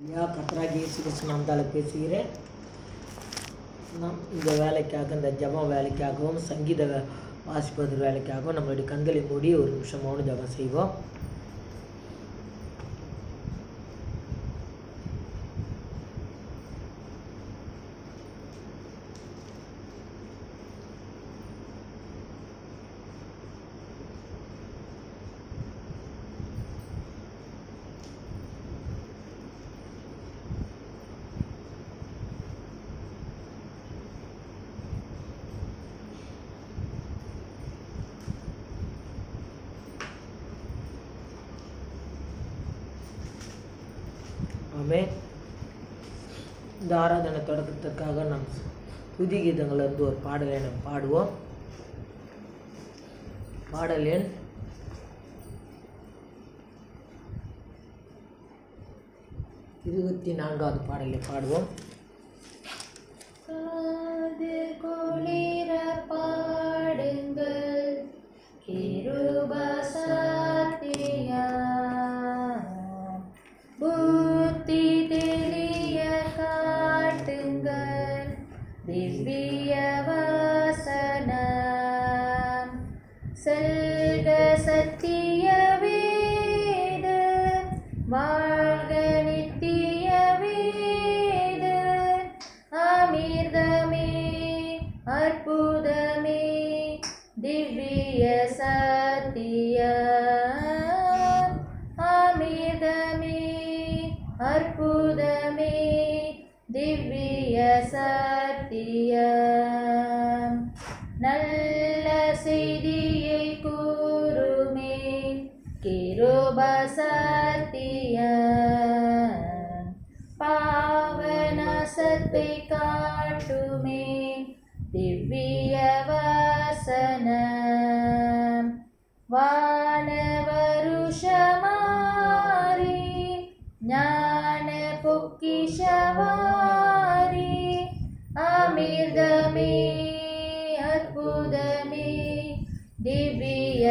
ஐயா கத்ராகி இயேசு கிறிஸ்து நாமத்தால் பேசுகிறேன் நாம் இந்த வேலைக்காக இந்த ஜெபம் வேலைக்காகவும் சங்கீத வே- வாசிப்பது வேலைக்காகவும் நம்மளுடைய கண்களை மூடி ஒரு நிமிஷம் மௌன ஜெபம் செய்வோம் ஆமே இந்த ஆராதனை தொடக்கத்திற்காக நாம் துதி கீதங்கள்ல இருந்து ஒரு பாடலை நாம் பாடுவோம் பாடல் எண் இருபத்தி நான்காவது பாடலை பாடுவோம் காது குளிர பாடுங்கள் கிருபசாத்தியா புத்தி தெளிய காட்டுங்கள் திவ்ய வாசனம் செல்க சத்திய வேத வாழ்க நித்திய வேத அமிர்தமே அற்புதமே திவ்ய சத்திய அமிர்தமே அற்புதமே திவ்ய சத்தியம் நல்ல செய்தியை கூறுமே கிருபசத்தியம் பாவநாசத்தை காட்டுமே திவ்ய வசனம் வானவருஷமாரி ஞான பொக்கிஷவாரி அமிர்தமே அற்புதமே திவ்ய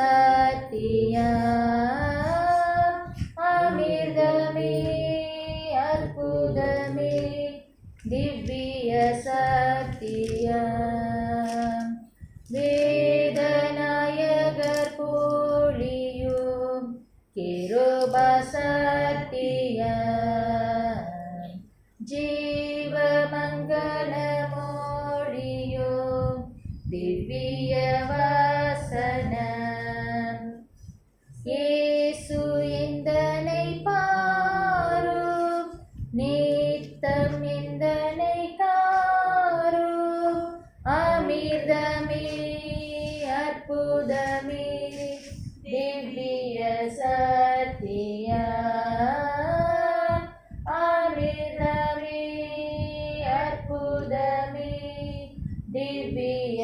சத்தியம் அமிர்தமே அற்புதமே திவ்ய சத்தியம் வேதநாயகர் போலியும் கிருபசத்தியம் ஜீவமங்களமோழியும் திவ்ய வசனம் இயேசு எந்தனை பாரும் நித்தம் எந்தனை காரும் அமிர்தமே அற்புதமே திவ்ய சத்தியம் அமிர்தமே அற்புதமே திவ்ய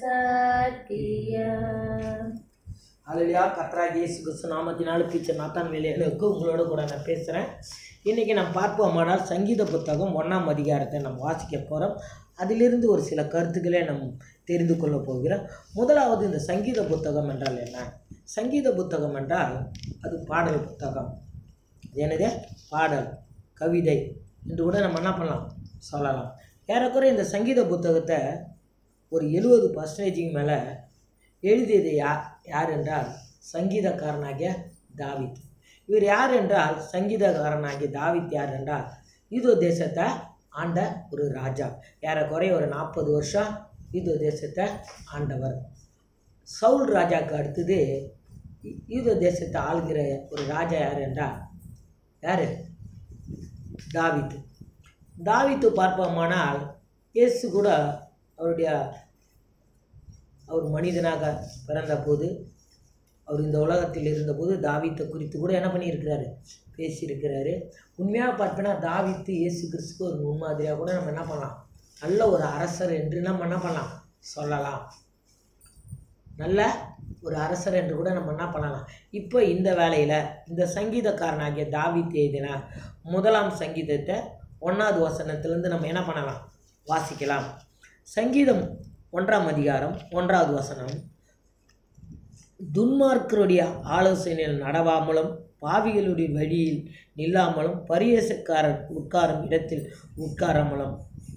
சத்தியம் அலையா கத்ராகி இயேசு கிறிஸ்து நாமத்தினால டீச்சர் நாத்தான் வேலையாளுக்கு உங்களோட கூட நான் பேசுகிறேன் இன்றைக்கி நாம் பார்ப்போமானால் சங்கீத புத்தகம் ஒன்றாம் அதிகாரத்தை நம்ம வாசிக்க போகிறோம் அதிலிருந்து ஒரு சில கருத்துக்களை நம் தெரிந்து கொள்ள போகிறோம் முதலாவது இந்த சங்கீத புத்தகம் என்றால் என்ன சங்கீத புத்தகம் என்றால் அது பாடல் புத்தகம் அது என்னது பாடல் கவிதை என்று கூட நம்ம என்ன பண்ணலாம் சொல்லலாம் ஏறக்குறைய இந்த சங்கீத புத்தகத்தை ஒரு எழுபது பர்சன்டேஜுக்கு மேலே எழுதியது யா யார் என்றால் சங்கீதக்காரனாகிய தாவித் இவர் யார் என்றால் சங்கீதக்காரனாகிய தாவித் யார் என்றால் யூதோ தேசத்தை ஆண்ட ஒரு ராஜா ஏறக்குறைய ஒரு நாற்பது வருஷம் யூதோ தேசத்தை ஆண்டவர் சவுல் ராஜாவுக்கு அடுத்தது யூ- யூதோ தேசத்தை ஆளுகிற ஒரு ராஜா யார் என்றால் யார் தாவித் தாவித்து பார்ப்போமானால் இயேசு கூட அவருடைய அவர் மனிதனாக பிறந்தபோது அவர் இந்த உலகத்தில் இருந்தபோது தாவீத்தை குறித்து கூட என்ன பண்ணியிருக்கிறாரு பேசியிருக்கிறாரு உண்மையாக பார்ப்போன்னா தாவீத்து இயேசு கிறிஸ்துக்கு ஒரு முன்மாதிரியாக கூட நம்ம என்ன பண்ணலாம் நல்ல ஒரு அரசர் என்று நம்ம என்ன பண்ணலாம் சொல்லலாம் நல்ல ஒரு அரசர் என்று கூட நம்ம என்ன பண்ணலாம் இப்போ இந்த வேலையில் இந்த சங்கீதக்காரனாகிய தாவீத் எழுதின முதலாம் சங்கீதத்தை ஒன்றாவது வசனத்திலேருந்து நம்ம என்ன பண்ணலாம் வாசிக்கலாம் சங்கீதம் ஒன்றாம் அதிகாரம் ஒன்றாவது வசனம் துன்மார்க்கருடைய ஆலோசனையில் நடவாமலும் பாவிகளுடைய வழியில் நில்லாமலும் பரியேசக்காரர் உட்காரும் இடத்தில் உட்காராமலும்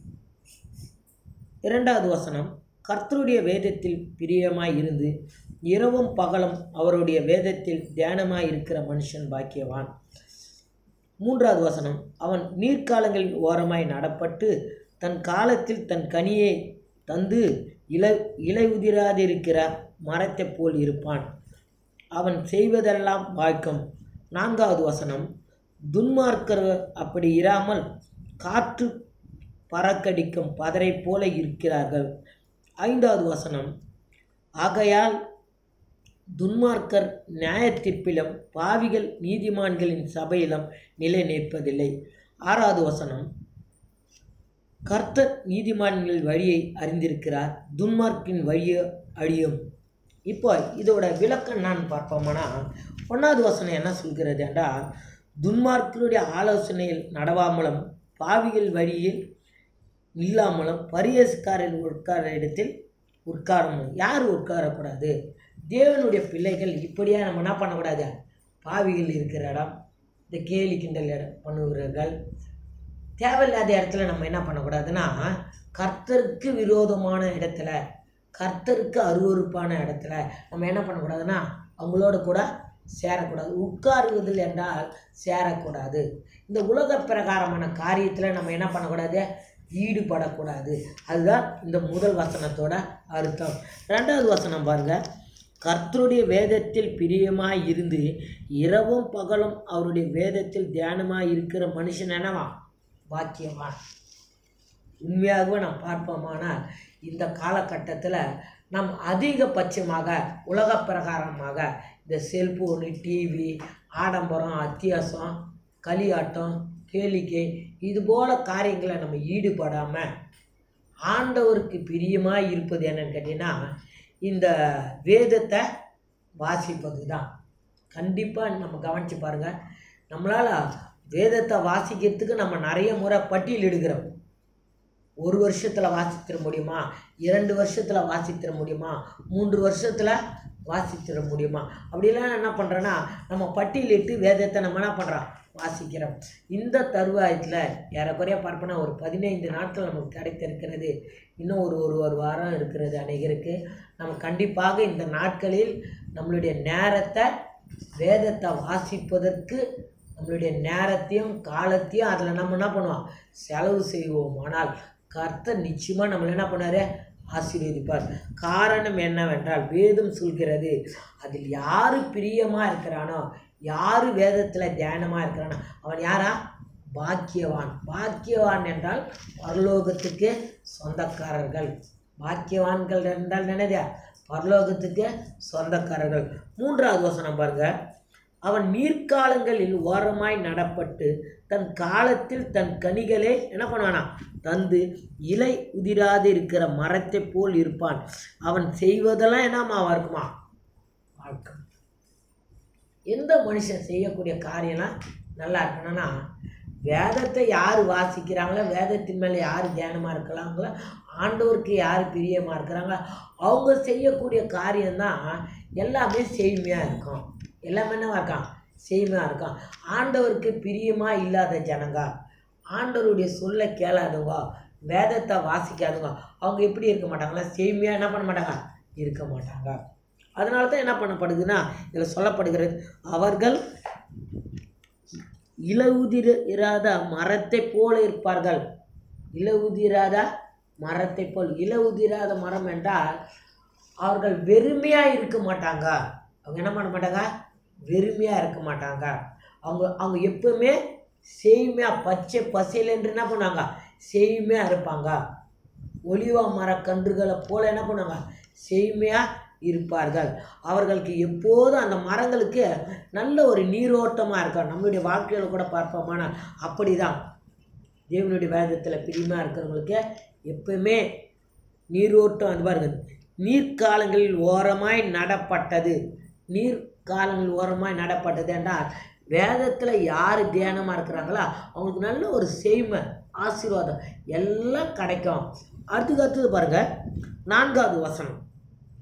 இரண்டாவது வசனம் கர்த்தருடைய வேதத்தில் பிரியமாய் இருந்து இரவும் பகலும் அவருடைய வேதத்தில் தியானமாய் இருக்கிற மனுஷன் பாக்கியவான் மூன்றாவது வசனம் அவன் நீர்க்காலங்களில் ஓரமாய் நடப்பட்டு தன் காலத்தில் தன் கனியை தந்து இலை இலை உதிராதிருக்கிற மரத்தைப் போல் இருப்பான் அவன் செய்வதெல்லாம் வாய்க்கும் நான்காவது வசனம் துன்மார்க்கர் அப்படி இராமல் காற்று பறக்கடிக்கும் பதரை போல இருக்கிறார்கள் ஐந்தாவது வசனம் ஆகையால் துன்மார்க்கர் நியாயத்தீர்ப்பிலும் பாவிகள் நீதிமான்களின் சபையிலும் நிலை நிற்பதில்லை ஆறாவது வசனம் கர்த்தர் நீதிமான்கள் வழியை அறிந்திருக்கிறார் துன்மார்க்கின் வழியை அழியும் இப்போ இதோட விளக்கம் நான் பார்ப்போம்னா ஒன்றாவது வசனம் என்ன சொல்கிறது என்றால் துன்மார்க்கருடைய ஆலோசனையில் நடவாமலும் பாவிகள் வழியில் இல்லாமலும் பரியஸ்காரில் உட்கார இடத்தில் உட்காரணும் யார் உட்காரக்கூடாது தேவனுடைய பிள்ளைகள் இப்படியா நம்ம என்ன பண்ணக்கூடாது பாவிகள் இருக்கிற இடம் இந்த கேலி கிண்டல் இடம் பண்ணுகிறர்கள் தேவையில்லாத இடத்துல நம்ம என்ன பண்ணக்கூடாதுன்னா கர்த்தருக்கு விரோதமான இடத்துல கர்த்தருக்கு அருவருப்பான இடத்துல நம்ம என்ன பண்ணக்கூடாதுன்னா அவங்களோட கூட சேரக்கூடாது உட்காருவதில் என்றால் சேரக்கூடாது இந்த உலக பிரகாரமான காரியத்தில் நம்ம என்ன பண்ணக்கூடாது ஈடுபடக்கூடாது அதுதான் இந்த முதல் வசனத்தோட அர்த்தம் ரெண்டாவது வசனம் பாருங்க கர்த்தருடைய வேதத்தில் பிரியமாய் இருந்து இரவும் பகலும் அவருடைய வேதத்தில் தியானமாய் இருக்கிற மனுஷன் என்னவா வாக்கியவான் உண்மையாகவே நாம் பார்ப்போமானால் இந்த காலகட்டத்தில் நாம் அதிகபட்சமாக உலக பிரகாரமாக இந்த செல்போனு டிவி ஆடம்பரம் அத்தியாசம் களியாட்டம் கேளிக்கை இது போல காரியங்களை நம்ம ஈடுபடாமல் ஆண்டவருக்கு பிரியமாக இருப்பது என்னன்னு கேட்டிங்கன்னா இந்த வேதத்தை வாசிப்பது தான் கண்டிப்பாக நம்ம கவனித்து பாருங்கள் நம்மளால் வேதத்தை வாசிக்கிறதுக்கு நம்ம நிறைய முறை பட்டியல் எடுக்கிறோம் ஒரு வருஷத்தில் வாசித்திட முடியுமா இரண்டு வருஷத்தில் வாசித்திட முடியுமா மூன்று வருஷத்தில் வாசித்திட முடியுமா அப்படிலாம் என்ன பண்ணுறோன்னா நம்ம பட்டியலிட்டு வேதத்தை நம்ம என்ன பண்ணுறோம் வாசிக்கிறோம் இந்த தருவாயத்தில் ஏறக்குறைய பார்ப்போன்னா ஒரு பதினைந்து நாட்கள் நமக்கு கிடைத்திருக்கிறது இன்னும் ஒரு ஒரு ஒரு வாரம் இருக்கிறது அநேகருக்கு நம்ம கண்டிப்பாக இந்த நாட்களில் நம்மளுடைய நேரத்தை வேதத்தை வாசிப்பதற்கு நம்மளுடைய நேரத்தையும் காலத்தையும் அதில் நம்ம என்ன பண்ணுவோம் செலவு செய்வோம் ஆனால் கர்த்தர் நிச்சயமாக நம்மளை என்ன பண்ணாரு ஆசீர்வதிப்பார் காரணம் என்னவென்றால் வேதம் சொல்கிறது அதில் யார் பிரியமாக இருக்கிறானோ யார் வேதத்தில் தியானமாக இருக்கிறானோ அவன் யாரா பாக்கியவான் பாக்கியவான் என்றால் பரலோகத்துக்கு சொந்தக்காரர்கள் பாக்கியவான்கள் என்றால் நினைதா பரலோகத்துக்கு சொந்தக்காரர்கள் மூன்றாவது வசனம் பாருங்க அவன் நீர்க்காலங்களில் ஓரமாய் நடப்பட்டு தன் காலத்தில் தன் கனிகளை என்ன பண்ணுவானா தந்து இலை உதிராது இருக்கிற மரத்தை போல் இருப்பான் அவன் செய்வதெல்லாம் என்னமா இருக்குமா வாழ்க்கை எந்த மனுஷன் செய்யக்கூடிய காரியம்லாம் நல்லா இருக்கணும்னா வேதத்தை யார் வாசிக்கிறாங்களோ வேதத்தின் மேலே யார் தியானமாக இருக்கலாங்களோ ஆண்டவருக்கு யார் பிரியமாக இருக்கிறாங்களோ அவங்க செய்யக்கூடிய காரியம்தான் எல்லாமே செழுமையாக இருக்கும் எல்லாமே என்னவா இருக்கான் செழுமையாக இருக்கும் ஆண்டவருக்கு பிரியமாக இல்லாத ஜனங்க ஆண்டவருடைய சொல்ல கேளாதவங்க வேதத்தை வாசிக்காதவங்க அவங்க எப்படி இருக்க மாட்டாங்களா செழுமையாக என்ன பண்ண மாட்டாங்க இருக்க மாட்டாங்க அதனால தான் என்ன பண்ணப்படுதுன்னா இதில் சொல்லப்படுகிறது அவர்கள் இலவுதிர இராத மரத்தை போல இருப்பார்கள் இலவுதிராத மரத்தை போல் இலவுதிராத மரம் என்றால் அவர்கள் வெறுமையாக இருக்க மாட்டாங்க அவங்க என்ன பண்ண மாட்டாங்க வெறுமையாக இருக்க மாட்டாங்க அவங்க அவங்க எப்பவுமே செழுமையாக பச்சை பசையில் என்று என்ன பண்ணுவாங்க செழுமையாக இருப்பாங்க ஒலிவ மரக்கன்றுகளை போல என்ன பண்ணுவாங்க செழுமையாக இருப்பார்கள் அவர்களுக்கு எப்போதும் அந்த மரங்களுக்கு நல்ல ஒரு நீரோட்டமாக இருக்கும் நம்மளுடைய வாழ்க்கையில் கூட பார்ப்போமானா அப்படி தான் தேவனுடைய வேதத்தில் பிரியமாக இருக்கிறவங்களுக்கு எப்பவுமே நீரோட்டம் அது பாருங்க நீர்க்காலங்களில் ஓரமாய் நடப்பட்டது நீர்க்காலங்களில் ஓரமாய் நடப்பட்டது என்றால் வேதத்தில் யார் தியானமாக இருக்கிறாங்களோ அவங்களுக்கு நல்ல ஒரு செய்மை ஆசீர்வாதம் எல்லாம் கிடைக்கும் அடுத்தது அடுத்தது பாருங்கள் நான்காவது வசனம்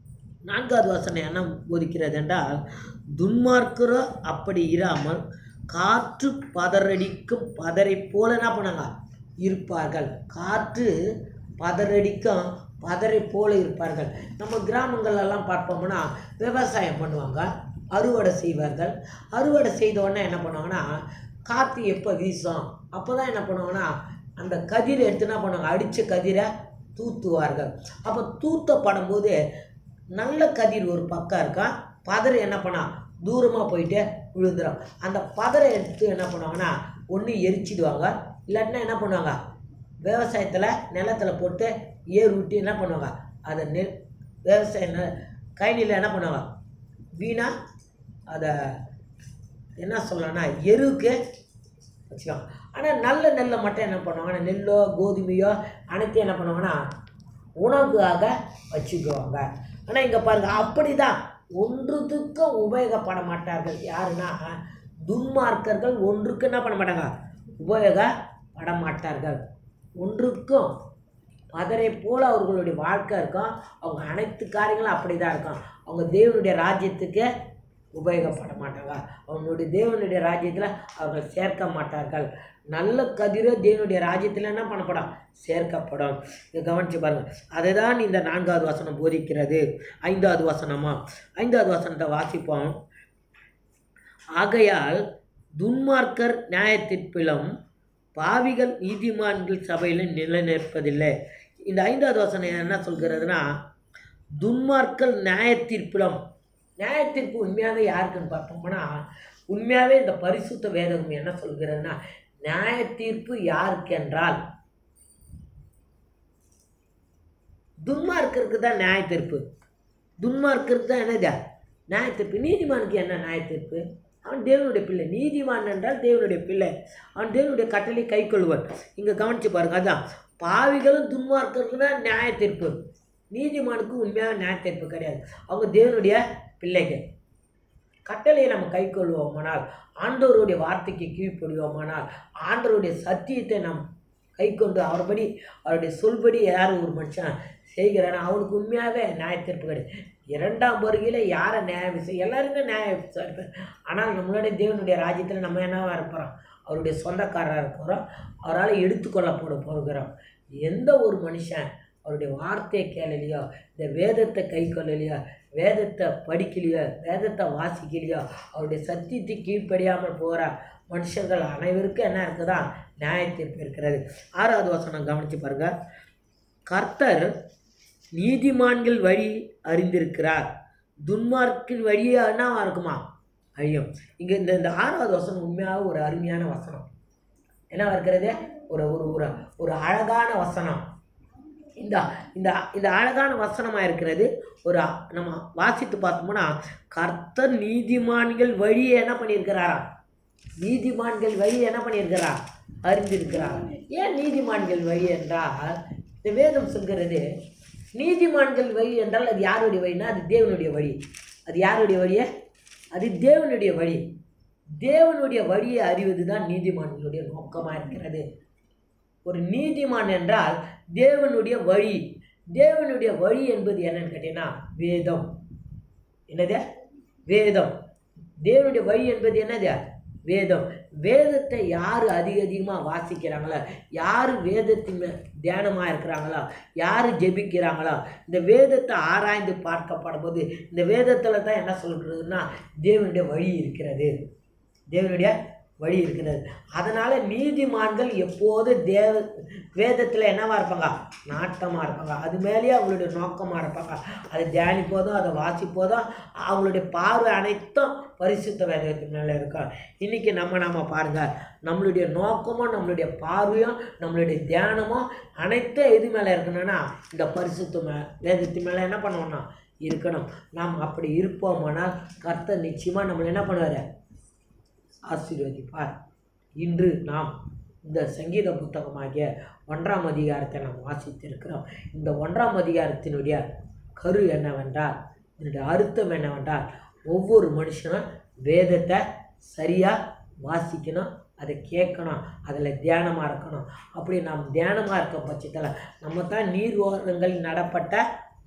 நான்காவது வசனம் என்ன போதிக்கிறது என்றால் துன்மார்க்கர அப்படி இராமல் காற்று பதறடிக்கும் பதரை போல என்ன பண்ணாங்க இருப்பார்கள் காற்று பதறடிக்கும் பதரை போல இருப்பார்கள் நம்ம கிராமங்கள்லாம் பார்ப்போம்னா விவசாயம் பண்ணுவாங்க அறுவடை செய்வார்கள் அறுவடை செய்த உடனே என்ன பண்ணுவாங்கன்னா காற்று எப்போ வீசும் அப்போ தான் என்ன பண்ணுவாங்கன்னா அந்த கதிரை எடுத்து என்ன பண்ணுவாங்க அடித்த கதிரை தூத்துவார்கள் அப்போ தூத்தப்படும் போது நல்ல கதிர் ஒரு பக்கம் இருக்கா பதரை என்ன பண்ணா தூரமாக போயிட்டு விழுந்துடும் அந்த பதரை எடுத்து என்ன பண்ணுவாங்கன்னா ஒன்று எரிச்சிடுவாங்க இல்லாட்டினா என்ன பண்ணுவாங்க விவசாயத்தில் நிலத்தில் போட்டு ஏர் விட்டு என்ன பண்ணுவாங்க அதை நெல் விவசாய நெ கயனியில் என்ன பண்ணுவாங்க வீணாக அதை என்ன சொல்லலாம்னா எருவுக்கு வச்சுக்கோங்க ஆனால் நல்ல நெல்லை மட்டும் என்ன பண்ணுவாங்கன்னா நெல்லோ கோதுமையோ அனைத்தையும் என்ன பண்ணுவாங்கன்னா உணவுக்காக வச்சுக்குவாங்க ஆனால் இங்கே பாருங்கள் அப்படி தான் ஒன்றுத்துக்கும் உபயோகப்பட மாட்டார்கள் யாருன்னா துன்மார்க்கர்கள் ஒன்றுக்கு என்ன பண்ண மாட்டாங்க உபயோகப்பட மாட்டார்கள் ஒன்றுக்கும் பதரை போல அவர்களுடைய வாழ்க்கை இருக்கும் அவங்க அனைத்து காரியங்களும் அப்படி தான் இருக்கும் அவங்க தேவனுடைய ராஜ்யத்துக்கு உபயோகப்பட மாட்டாங்க அவங்களுடைய தேவனுடைய ராஜ்யத்தில் அவர்கள் சேர்க்க மாட்டார்கள் நல்ல கதிரோ தேவனுடைய ராஜ்யத்தில் என்ன பண்ணப்படும் சேர்க்கப்படும் இதை கவனித்து பாருங்கள் அதை தான் இந்த நான்காவது வசனம் போதிக்கிறது ஐந்தாவது வசனமா ஐந்தாவது வசனத்தை வாசிப்போம் ஆகையால் துன்மார்க்கர் நியாயத்தீர்ப்பிலும் பாவிகள் நீதிமான்கள் சபையில் நிலைநிற்பதில்லை இந்த ஐந்தாவது வசனம் என்ன சொல்கிறதுனா துன்மார்க்கல் நியாயத்தீர்ப்பிலும் நியாயத்தீர்ப்பு உண்மையாகவே யாருக்குன்னு பார்த்தோம்னா உண்மையாகவே இந்த பரிசுத்த வேதம் என்ன சொல்கிறதுனா நியாயத்தீர்ப்பு யாருக்கு என்றால் துன்மார்க்கருக்கு தான் நியாயத்தீர்ப்பு துன்மார்க்கருக்கு தான் என்னது நியாயத்தீர்ப்பு நீதிமானுக்கு என்ன நியாயத்தீர்ப்பு அவன் தேவனுடைய பிள்ளை நீதிமான் என்றால் தேவனுடைய பிள்ளை அவன் தேவனுடைய கட்டளை கை கொள்வான் இங்கே கவனித்து பாருங்க அதான் பாவிகளும் துன்மார்க்கருக்கு தான் நியாயத்தீர்ப்பு நீதிமானுக்கு உண்மையாக நியாயத்தீர்ப்பு கிடையாது அவங்க தேவனுடைய பிள்ளைகள் கட்டளையை நம்ம கை கொள்வோமானால் ஆண்டவருடைய வார்த்தைக்கு கீழ்ப்படுவோமானால் ஆண்டவருடைய சத்தியத்தை நாம் கை கொண்டு அவர்படி அவருடைய சொல்படி யார் ஒரு மனுஷன் செய்கிறானோ அவனுக்கு உண்மையாகவே நியாயத்தீர்ப்பு கிடையாது இரண்டாம் வருகையில் யாரை நியாயம் விசை எல்லாருமே நியாயம் விசாரிப்பார் ஆனால் நம்மளுடைய தேவனுடைய ராஜ்யத்தில் நம்ம என்னவா இருப்போம் அவருடைய சொந்தக்காரராக இருக்கிறோம் அவரால் எடுத்துக்கொள்ளப்பட போகிறோம் எந்த ஒரு மனுஷன் அவருடைய வார்த்தையை கேளலையோ இந்த வேதத்தை கை கொள்ளலையோ வேதத்தை படிக்கலையோ வேதத்தை வாசிக்கலையோ அவருடைய சத்தியத்தை கீழ்ப்படியாமல் போகிற மனுஷர்கள் அனைவருக்கும் என்ன இருக்குதா நியாயத்தீர்ப்பு இருக்கிறது ஆறாவது வசனம் கவனித்து பாருங்க கர்த்தர் நீதிமான்கள் வழி அறிந்திருக்கிறார் துன்மார்க்கின் வழியே என்னவா இருக்குமா அழியும் இங்கே இந்த இந்த ஆறாவது வசனம் உண்மையாக ஒரு அருமையான வசனம் என்னவா இருக்கிறது ஒரு ஒரு ஒரு ஒரு அழகான வசனம் இந்த இந்த இந்த அழகான வசனமாக இருக்கிறது ஒரு நம்ம வாசித்து பார்த்தோம்னா கர்த்தர் நீதிமான்கள் வழியை என்ன பண்ணியிருக்கிறாரா நீதிமான்கள் வழி என்ன பண்ணியிருக்கிறா அறிந்திருக்கிறார் ஏன் நீதிமான்கள் வழி என்றால் இந்த வேதம் சொல்கிறது நீதிமான்கள் வழி என்றால் அது யாருடைய வழினா அது தேவனுடைய வழி அது யாருடைய வழியே அது தேவனுடைய வழி தேவனுடைய வழியை அறிவது தான் நீதிமான்களுடைய நோக்கமாக இருக்கிறது ஒரு நீதிமான் என்றால் தேவனுடைய வழி தேவனுடைய வழி என்பது என்னன்னு கேட்டீங்கன்னா வேதம் என்னது வேதம் தேவனுடைய வழி என்பது என்னது வேதம் வேதத்தை யார் அதிக அதிகமாக வாசிக்கிறாங்களோ யார் வேதத்தின் மே தியானமாக இருக்கிறாங்களோ யார் ஜெபிக்கிறாங்களோ இந்த வேதத்தை ஆராய்ந்து பார்க்கப்படும் போது இந்த வேதத்தில் தான் என்ன சொல்கிறதுனா தேவனுடைய வழி இருக்கிறது தேவனுடைய வழி இருக்கிறது அதனால் நீதிமான்கள் எப்போது தேவ வேதத்தில் என்னவா இருப்பாங்க நாட்டமாக இருப்பாங்க அது மேலேயே அவங்களுடைய நோக்கமாக இருப்பாங்க அதை தியானிப்போதும் அதை வாசிப்போதும் அவங்களுடைய பார்வை அனைத்தும் பரிசுத்த வேதத்தின் மேலே இருக்கும் இன்றைக்கி நம்ம நம்ம பாருங்கள் நம்மளுடைய நோக்கமும் நம்மளுடைய பார்வையும் நம்மளுடைய தியானமும் அனைத்தும் எது மேலே இருக்கணும்னா இந்த பரிசுத்த மே வேதத்தின் மேலே என்ன பண்ணணும்னா இருக்கணும் நாம் அப்படி இருப்போமானால் கர்த்தர் நிச்சயமாக நம்மளை என்ன பண்ணுவார் ஆசீர்வதிப்பார் இன்று நாம் இந்த சங்கீத புத்தகமாகிய ஒன்றாம் அதிகாரத்தை நாம் வாசித்திருக்கிறோம் இந்த ஒன்றாம் அதிகாரத்தினுடைய கரு என்னவென்றால் இதனுடைய அர்த்தம் என்னவென்றால் ஒவ்வொரு மனுஷனும் வேதத்தை சரியாக வாசிக்கணும் அதை கேட்கணும் அதில் தியானமாக இருக்கணும் அப்படி நாம் தியானமாக இருக்க பட்சத்தில் நம்ம தான் நீர் ஓரங்களில் நடப்பட்ட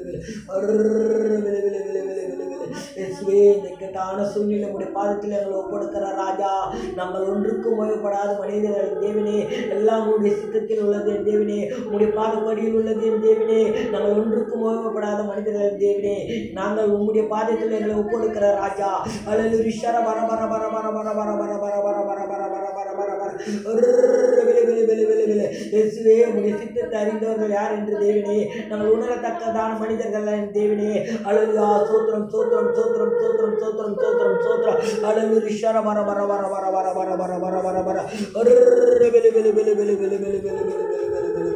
இயேசுவே இந்த இக்கட்டான சூழ்நிலை உடைய பாதத்தில் எங்களை ஒப்படுக்கிற ராஜா நாங்கள் ஒன்றுக்கும் ஓய்வுபடாத மனிதர்கள் தேவனே எல்லாம் உடைய சித்தத்தில் உள்ளது என் தேவனே உடைய பாதப்படியில் உள்ளது என் தேவனே நாங்கள் ஒன்றுக்கும் ஓய்வுபடாத மனிதர்கள் தேவனே நாங்கள் உம்முடைய பாதத்தில் எங்களை ஒப்படுக்கிற ராஜா அழகு ரிஷர வர வர வர வர வர வர வர வர வர வர வர வர வர வர வர விலை விலை விலை விலை விலை இயேசுவே உடைய சித்தத்தை அறிந்தவர்கள் யார் என்று தேவனே நாங்கள் உணரத்தக்கதான மனிதர்கள் என் தேவனே அழகுயா சோத்திரம் சோத்திரம் சோத்திரம் சோத்திரம் சோத்திரம் சோத்திரம் சோத்திரம் அழகு ரிஷர வர வர வர வர வர வர வர வர வர வர விலை விலை விலை விலை விலை விலை விலை விலை விலை விலை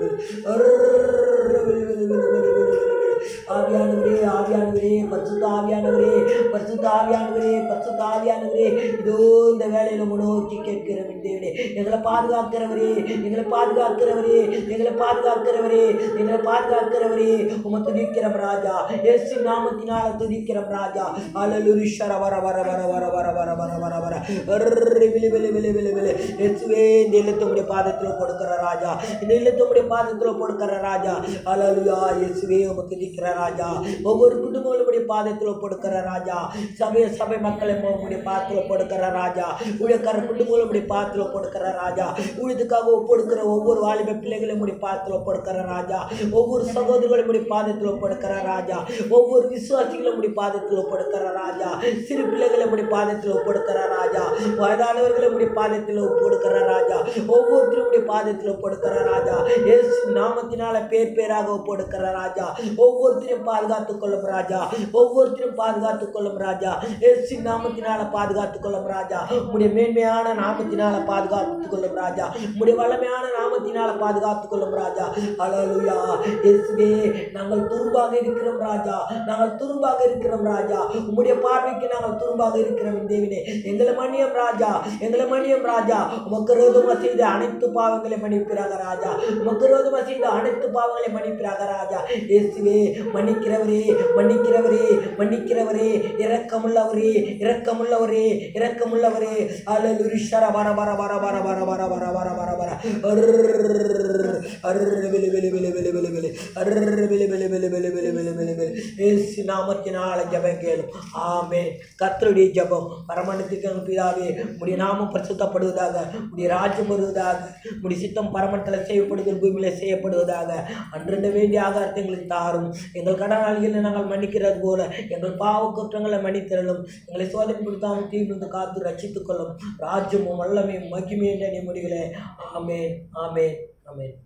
விலை விலை ஆவியானவரே ஆவியானவரே பரிசுத்த ஆவியானவரே பரிசுத்த ஆவியானவரே பரிசுத்த ஆவியானவரே இதோ இந்த வேலையில முன்னோக்கி கேட்கிறோம் என் தேவனே எங்களை பாதுகாக்கிறவரே எங்களை பாதுகாக்கிறவரே எங்களை பாதுகாக்கிறவரே எங்களை பாதுகாக்கிறவரே உமை துதிக்கிறோம் ராஜா இயேசு நாமத்தினால துதிக்கிறோம் ராஜா அலலுரிஷர வர வர வர வர வர வர வர வர வர விழி விழி விழி விழி விழி இயேசுவே இந்த இல்லத்தமுடைய பாதத்தில் கொடுக்கிற ராஜா இந்த இல்லத்தமுடைய பாதத்தில் கொடுக்கிற ராஜா அலலுயா இயேசுவே உமக்கு துதிக்கிற ராஜா ஒவ்வொரு குடும்பங்களுடைய பாதத்தில் கொடுக்கிற ராஜா சபை சபை மக்களை உங்களுடைய பாதத்தில் கொடுக்கிற ராஜா ஊழியக்கார குடும்பங்களுடைய பாதத்தில் கொடுக்கிற ராஜா ஊழியத்துக்காக ஒப்படுக்கிற ஒவ்வொரு வாலிப பிள்ளைகளையும் உடைய பாதத்தில் ஒப்படுக்கிற ராஜா ஒவ்வொரு சகோதரர்களும் உடைய பாதத்தில் ஒப்படுக்கிற ராஜா ஒவ்வொரு விசுவாசிகளும் உடைய பாதத்தில் ஒப்படுக்கிற ராஜா சிறு பிள்ளைகளை உடைய பாதத்தில் ஒப்படுக்கிற ராஜா வயதானவர்களை உடைய பாதத்தில் ஒப்படுக்கிற ராஜா ஒவ்வொருத்தரும் உடைய பாதத்தில் ஒப்படுக்கிற ராஜா இயேசு நாமத்தினால பேர் பேராக ஒப்படுக்கிற ராஜா ஒவ்வொருத்தரையும் பாதுகாத்துக் கொள்ளும் ராஜா ஒவ்வொருத்தரையும் பாதுகாத்துக் கொள்ளும் ராஜா இயேசு நாமத்தினால பாதுகாத்துக் கொள்ளும் ராஜா உடைய மேன்மையான நாமத்தினால பாதுகாத்துக் கொள்ளும் ராஜா உடைய வல்லமையான நாமத்தினால பாதுகாத்துக் கொள்ளும் ராஜா அலலுயா இயேசுவே நாங்கள் துரும்பாக இருக்கிறோம் ராஜா நாங்கள் துரும்பாக இருக்கிறோம் ராஜா உம்முடைய பார்வைக்கு நாங்கள் துரும்பாக இருக்கிறோம் என் தேவனே எங்களை மன்னியம் ராஜா எங்களை மன்னியம் ராஜா உமக்கு ரோதமாக செய்த அனைத்து பாவங்களை மன்னிப்பிறாக ராஜா உமக்கு ரோதமாக செய்த அனைத்து பாவங்களை மன்னிப்பிறாக ராஜா இயேசுவே மன்னிக்கிறவரே மன்னிக்கிறவரே மன்னிக்கிறவரே இரக்கமுள்ளவரே இரக்கமுள்ளவரே இரக்கமுள்ளவரே அலலுரிஷர வர வர வர வர வர வர வர வர வர வர அர்ரு விலி விலி விலி விலி விலி விலி அர்ரு விலி விலி விலி விலி விலி விலி விலி விலி ஏசு நாமத்தினால ஜெபம் கேளும் ஆமே கர்த்தருடைய ஜெபம் பரமணத்துக்கு பிதாவே உடைய நாமம் பரிசுத்தப்படுவதாக உடைய ராஜ்யம் வருவதாக உடைய சித்தம் பரமண்டல செய்யப்படுதல் பூமியில செய்யப்படுவதாக அன்றெண்ட வேண்டிய ஆகாரத்தை எங்களுக்கு தாரும் எங்கள் கடனாளிகளை நாங்கள் மன்னிக்கிறது போல எங்கள் பாவ குற்றங்களை மன்னித்தரலும் எங்களை சோதனை கொடுத்தாமல் தீவிருந்து காத்து ரட்சித்துக் கொள்ளும் ராஜ்யமும் வல்லமையும் மகிமையும் முடிகளே ஆமேன் ஆமேன் ஆமேன்